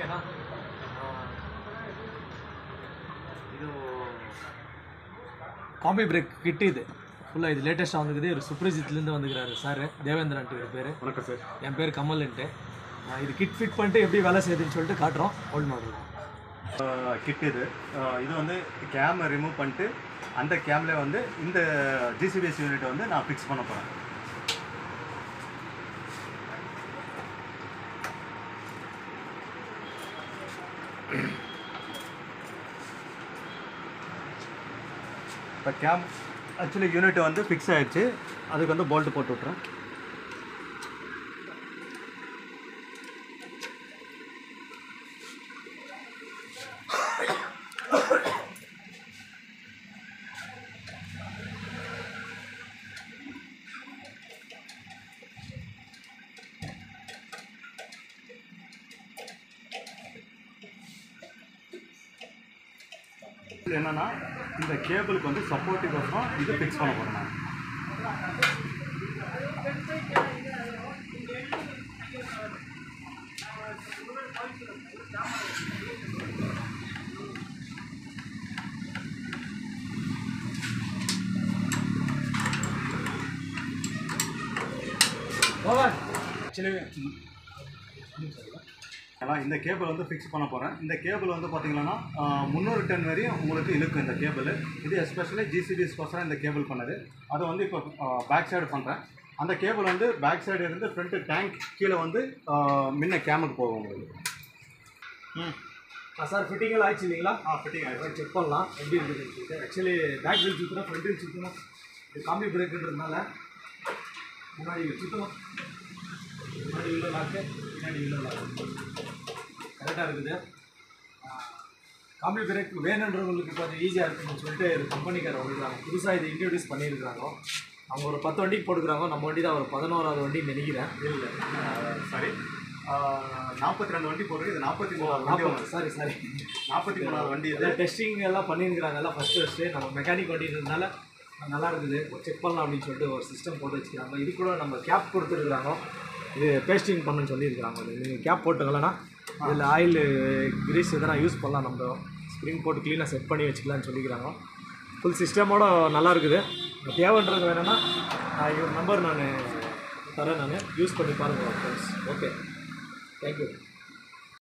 ಓಕೆನಾ ಇದು combi break kit இது ஃபுல்லாக இது லேட்டஸ்ட்டாக வந்துக்குது ஒரு சுப்ரஜித்லேருந்து வந்துக்கிறாரு சார் தேவேந்திரன்ட்டு ஒரு பேர் வணக்கம் சார் என் பேர் கமல்ன்ட்டு ஆஹ் இது கிட் ஃபிட் பண்ணிட்டு எப்படி வேலை செய்யுதுன்னு சொல்லிட்டு காட்டுறோம் ஓல்டு மாடல் கிட் இது அஹ் இது வந்து கேமை ரிமூவ் பண்ணிட்டு அந்த கேம்ல வந்து இந்த ஜிசிபிஎஸ் யூனிட்டை வந்து நான் ஃபிக்ஸ் பண்ண போகிறேன் இப்போ கேம் ஆக்சுவலி யூனிட் வந்து ஃபிக்ஸ் ஆயிடுச்சு அதுக்கு வந்து போல்ட் போட்டு விட்றேன் இது என்னன்னா இந்த கேபிளுக்கு வந்து சப்போர்ட்டிவ் இது ஃபிக்ஸ் பண்ண போகிறேன் நான் ஆக்சுவலி ஏன்னா இந்த கேபிள் வந்து ஃபிக்ஸ் பண்ண போகிறேன் இந்த கேபிள் வந்து பார்த்தீங்கன்னா முந்நூறு டன் வரையும் உங்களுக்கு இழுக்கும் இந்த கேபிள் இது எஸ்பெஷலி ஜிசிபிஎஸ்கோசரம் இந்த கேபிள் பண்ணது அதை வந்து இப்போ பேக் சைடு பண்ணுறேன் அந்த கேபிள் வந்து பேக் சைடு இருந்து ஃப்ரண்ட்டு டேங்க் கீழே வந்து ஆஹ், முன்ன கேமுக்கு போகும் உங்களுக்கு ம் சார் ஃபிட்டிங்கெல்லாம் ஆயிடுச்சு இல்லைங்களா ஆ ஃபிட்டிங் ஆகிடும் செக் பண்ணலாம் எப்படி இருக்குதுன்னு சொல்லிட்டு ஆக்சுவலி பேக் வீல் சுற்றணும் ஃப்ரண்ட் வீல் சுற்றணும் இது காம்பி பிரேக்குன்றதுனால முன்னாடி சுற்றணும் முன்னாடி உள்ள லாக்கு பின்னாடி உள்ள லாக்கு கரெக்டாக இருக்குது காம்பி பிரேக் வேணுன்றவங்களுக்கு கொஞ்சம் ஈஸியாக இருக்குன்னு சொல்லிட்டு இது கம்பெனிக்கார வந்துருக்காங்க புதுசாக இது இன்ட்ரடியூஸ் பண்ணியிருக்காங்க அவங்க ஒரு பத்து வண்டிக்கு போட்டுக்கிறாங்க நம்ம வண்டி தான் ஒரு பதினோராவது வண்டி நினைக்கிறேன் இல்லை சாரி நாற்பத்தி ரெண்டு வண்டி போடுறது இது நாற்பத்தி மூணாவது வண்டி நாற்பது சாரி சாரி நாற்பத்தி மூணாவது வண்டி இது இதில் டெஸ்டிங் எல்லாம் பண்ணியிருக்கிறாங்க எல்லாம் ஃபஸ்ட்டு ஃபஸ்ட்டு நம்ம மெக்கானிக் வண்டின்றதுனால நல்லா இருக்குது செக் பண்ணலாம் அப்படின்னு சொல்லிட்டு ஒரு சிஸ்டம் போட்டு வச்சுக்கிறாங்க இது கூட நம்ம கேப் கொடுத்துருக்குறாங்க இது பேஸ்டிங் பண்ணுன்னு சொல்லியிருக்கிறாங்க நீங்கள் கேப் போட்டுங்களேன்னா இதில் ஆயில் கிரீஸ் எதனா யூஸ் பண்ணலாம் நம்ம ஸ்ப்ரிங் போட்டு க்ளீனாக செட் பண்ணி வச்சுக்கலாம்னு சொல்லிக்கிறாங்க ஃபுல் சிஸ்டமோட நல்லா இருக்குது தேவைன்றது வேணும்னா நான் இவர் நம்பர் நான் தரேன் நான் யூஸ் பண்ணி பாருங்கள் ஃப்ரெண்ட்ஸ் ஓகே தேங்க்யூ